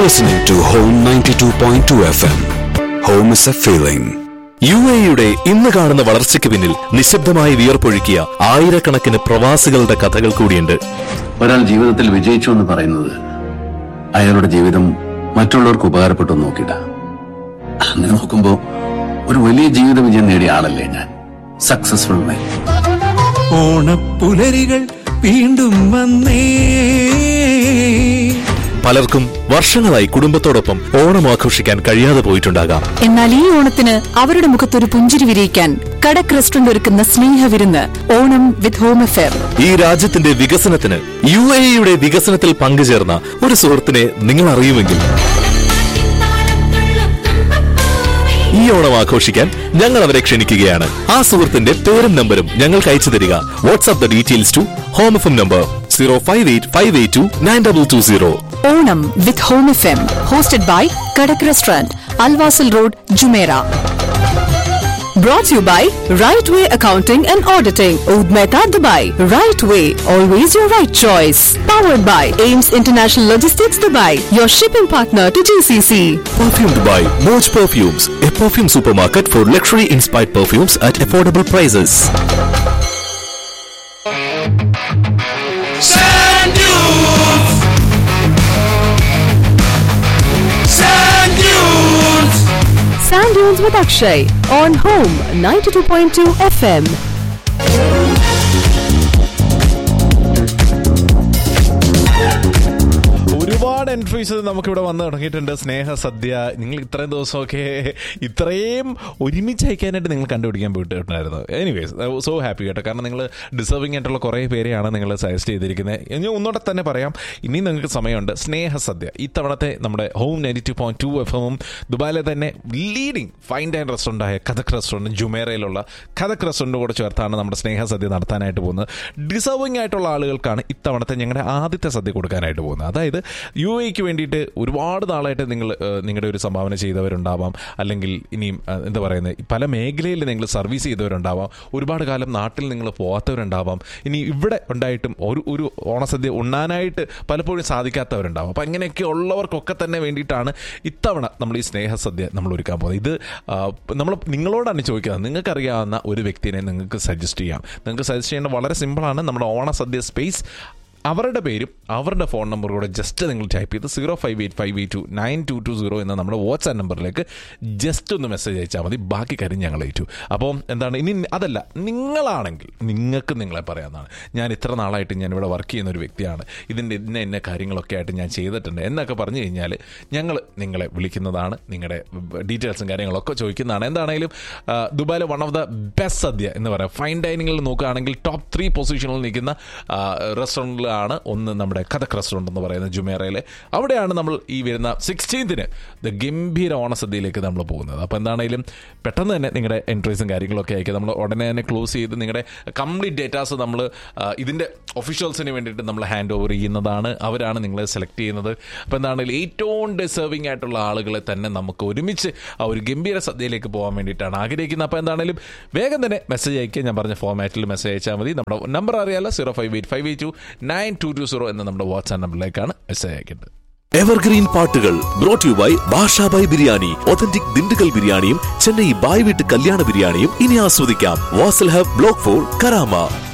listening to Home 92.2 FM. Home is a feeling. U എയുടെ ഇന്ന് കാണുന്ന വളർച്ചയ്ക്ക് പിന്നിൽ നിശബ്ദമായി വിയർപ്പൊഴുക്കിയ ആയിരക്കണക്കിന് പ്രവാസികളുടെ കഥകൾ കൂടിയുണ്ട് ഒരാൾ ജീവിതത്തിൽ വിജയിച്ചു എന്ന് പറയുന്നത് അയാളുടെ ജീവിതം മറ്റുള്ളവർക്ക് ഉപകാരപ്പെട്ടു എന്ന് നോക്കിയിട്ട അങ്ങനെ നോക്കുമ്പോ ഒരു വലിയ ജീവിത വിജയം നേടിയ ആളല്ലേ ഞാൻ സക്സസ്ഫുൾ മാൻ ഓണപ്പുലരികൾ വീണ്ടും വന്നേ പലർക്കും വർഷങ്ങളായി കുടുംബത്തോടൊപ്പം ഓണം ആഘോഷിക്കാൻ കഴിയാതെ പോയിട്ടുണ്ടാകാം എന്നാൽ ഈ ഓണത്തിന് അവരുടെ മുഖത്തൊരു പുഞ്ചിരി വിരിയിക്കാൻ കടക് റെസ്റ്റോറന്റ് ഒരുക്കുന്ന സ്നേഹവിരുന്ന് ഓണം വിത്ത് ഹോം അഫെയർ ഈ രാജ്യത്തിന്റെ വികസനത്തിന് യു എയുടെ വികസനത്തിൽ പങ്കുചേർന്ന ഒരു സുഹൃത്തിനെ നിങ്ങൾ അറിയുമെങ്കിൽ ഈ ഓണം ആഘോഷിക്കാൻ ഞങ്ങൾ അവരെ ക്ഷണിക്കുകയാണ് ആ സുഹൃത്തിന്റെ പേരും നമ്പരും ഞങ്ങൾക്ക് അയച്ചു തരിക WhatsApp the details to home F M number zero five eight five eight two nine double two zero Onam with home F M hosted by Kadak restaurant Al Wasl road Jumeirah Brought to you by Right Way Accounting and Auditing, Oud Mehta, Dubai. Right Way, always your right choice. Powered by Ames International Logistics, Dubai, your shipping partner to GCC. Perfumed by Moj Perfumes, a perfume supermarket for luxury inspired perfumes at affordable prices. Sand dunes. Sand dunes. Sand Dunes with Akshay on Home 92.2 FM. ഒരുപാട് entries നമുക്കിവിടെ വന്ന് തുടങ്ങിയിട്ടുണ്ട് സ്നേഹ സദ്യ നിങ്ങൾ ഇത്രയും ദിവസമൊക്കെ ഇത്രയും ഒരുമിച്ച് അയക്കാനായിട്ട് നിങ്ങൾ കണ്ടുപിടിക്കാൻ പോയിട്ടുണ്ടായിരുന്നു എനിവേസ് സോ ഹാപ്പി കേട്ടോ കാരണം നിങ്ങൾ ഡിസേർവിംഗ് ആയിട്ടുള്ള കുറേ പേരെയാണ് നിങ്ങൾ സജസ്റ്റ് ചെയ്തിരിക്കുന്നത് ഞാൻ ഒന്നുകൂടെ തന്നെ പറയാം ഇനി നിങ്ങൾക്ക് സമയമുണ്ട് സ്നേഹ സദ്യ ഇത്തവണത്തെ നമ്മുടെ home ninety two point two F എമ്മും ദുബായിലെ തന്നെ ലീഡിംഗ് ഫൈൻ ഡൈൻ റെസ്റ്റോറൻ്റായ കഥക് റെസ്റ്റോറൻറ്റ് ജുമേറയിലുള്ള കഥക് റെസ്റ്റോറൻറ്റ് കൂടെ ചേർത്താണ് നമ്മുടെ സ്നേഹ സദ്യ നടത്താനായിട്ട് പോകുന്നത് ഡിസേർവിംഗ് ആയിട്ടുള്ള ആളുകൾക്കാണ് ഇത്തവണത്തെ ഞങ്ങളുടെ ആദ്യത്തെ സദ്യ കൊടുക്കാനായിട്ട് പോകുന്നത് അതായത് യു എക്ക് വേണ്ടിയിട്ട് ഒരുപാട് നാളായിട്ട് നിങ്ങൾ ഏഹ്, നിങ്ങളുടെ ഒരു സംഭാവന ചെയ്തവരുണ്ടാവാം അല്ലെങ്കിൽ ഇനിയും ഏഹ്, എന്താ പറയുന്നത് പല മേഖലയിൽ നിങ്ങൾ സർവീസ് ചെയ്തവരുണ്ടാവാം ഒരുപാട് കാലം നാട്ടിൽ നിങ്ങൾ പോകാത്തവരുണ്ടാവാം ഇനി ഇവിടെ ഉണ്ടായിട്ടും ഒരു ഒരു ഓണസദ്യ ഉണ്ണാനായിട്ട് പലപ്പോഴും സാധിക്കാത്തവരുണ്ടാവാം അപ്പം അങ്ങനെയൊക്കെ ഉള്ളവർക്കൊക്കെ തന്നെ വേണ്ടിയിട്ടാണ് ഇത്തവണ നമ്മൾ ഈ സ്നേഹസദ്യ നമ്മൾ ഒരുക്കാൻ പോകുന്നത് ഇത് ആ, നമ്മൾ നിങ്ങളോടാണ് ചോദിക്കുന്നത് നിങ്ങൾക്കറിയാവുന്ന ഒരു വ്യക്തിനെ നിങ്ങൾക്ക് സജസ്റ്റ് ചെയ്യാം നിങ്ങൾക്ക് സജസ്റ്റ് ചെയ്യേണ്ട വളരെ സിമ്പിളാണ് നമ്മുടെ ഓണസദ്യ സ്പേസ് അവരുടെ പേരും അവരുടെ ഫോൺ നമ്പറും കൂടെ ജസ്റ്റ് നിങ്ങൾ ടൈപ്പ് ചെയ്ത് zero five eight five eight two nine two two zero എന്ന നമ്മുടെ വാട്സാപ്പ് നമ്പറിലേക്ക് ജസ്റ്റ് ഒന്ന് മെസ്സേജ് അയച്ചാൽ മതി ബാക്കി കാര്യം ഞങ്ങൾ ഏറ്റു അപ്പോൾ എന്താണ് ഇനി അതല്ല നിങ്ങളാണെങ്കിൽ നിങ്ങൾക്ക് നിങ്ങളെ പറയാവുന്നതാണ് ഞാൻ ഇത്ര നാളായിട്ട് ഞാൻ ഇവിടെ വർക്ക് ചെയ്യുന്ന ഒരു വ്യക്തിയാണ് ഇതിൻ്റെ ഇന്ന ഇന്ന കാര്യങ്ങളൊക്കെ ആയിട്ട് ഞാൻ ചെയ്തിട്ടുണ്ട് എന്നൊക്കെ പറഞ്ഞു കഴിഞ്ഞാൽ ഞങ്ങൾ നിങ്ങളെ വിളിക്കുന്നതാണ് നിങ്ങളുടെ ഡീറ്റെയിൽസും കാര്യങ്ങളൊക്കെ ചോദിക്കുന്നതാണ് എന്താണെങ്കിലും ആ, ദുബായിലെ വൺ ഓഫ് ദ ബെസ്റ്റ് സദ്യ എന്ന് പറയാം ഫൈൻ ഡൈനിങ്ങിൽ നോക്കുകയാണെങ്കിൽ ടോപ്പ് ത്രീ പൊസിഷനിൽ നിൽക്കുന്ന റെസ്റ്റോറൻറ്റിലാണ് ഒന്ന് നമ്മുടെ കഥക് റെസ്റ്റോറൻറ്റ് എന്ന് പറയുന്ന ജുമേറയിലെ അവിടെയാണ് നമ്മൾ ഈ വരുന്ന സിക്സ്റ്റീൻത്തിന് ദ ഗംഭീര ഓണസദ്യയിലേക്ക് നമ്മൾ പോകുന്നത് അപ്പോൾ എന്താണെങ്കിലും പെട്ടെന്ന് തന്നെ നിങ്ങളുടെ എൻട്രീസും കാര്യങ്ങളൊക്കെ അയക്കുക നമ്മൾ ഉടനെ തന്നെ ക്ലോസ് ചെയ്ത് നിങ്ങളുടെ കംപ്ലീറ്റ് ഡേറ്റാസ് നമ്മൾ ഇതിൻ്റെ ഒഫീഷ്യൽസിന് വേണ്ടിയിട്ട് നമ്മൾ ഹാൻഡ് ഓവർ ചെയ്യുന്നതാണ് അവരാണ് നിങ്ങളെ സെലക്ട് ചെയ്യുന്നത് അപ്പോൾ എന്താണെങ്കിലും ഏറ്റവും ഡിസേർവിംഗ് ആയിട്ടുള്ള ആളുകളെ തന്നെ നമുക്ക് ഒരുമിച്ച് ആ ഒരു ഗംഭീര സദ്യയിലേക്ക് പോകാൻ വേണ്ടിയിട്ടാണ് ആഗ്രഹിക്കുന്നത് അപ്പോൾ എന്താണെങ്കിലും വേഗം തന്നെ മെസ്സേജ് അയക്കുക ഞാൻ പറഞ്ഞ ഫോമാറ്റിൽ മെസ്സേജ് അയച്ചാൽ മതി നമ്മുടെ നമ്പർ അറിയാലോ zero five eight five eight two nine two two zero എന്ന നമ്മുടെ വാട്സാപ്പ് നമ്പറിലേക്കാണ് മെസ്സേജ് അയക്കേണ്ടത് എവർഗ്രീൻ പാട്ടുകൾ brought you by Bashabhai biryani authentic Dindigul ബിരിയാണിയും ചെന്നൈ ബായ് വീട്ട് കല്യാണ ബിരിയാണിയും ഇനി ആസ്വദിക്കാം Wasl hub block four Karama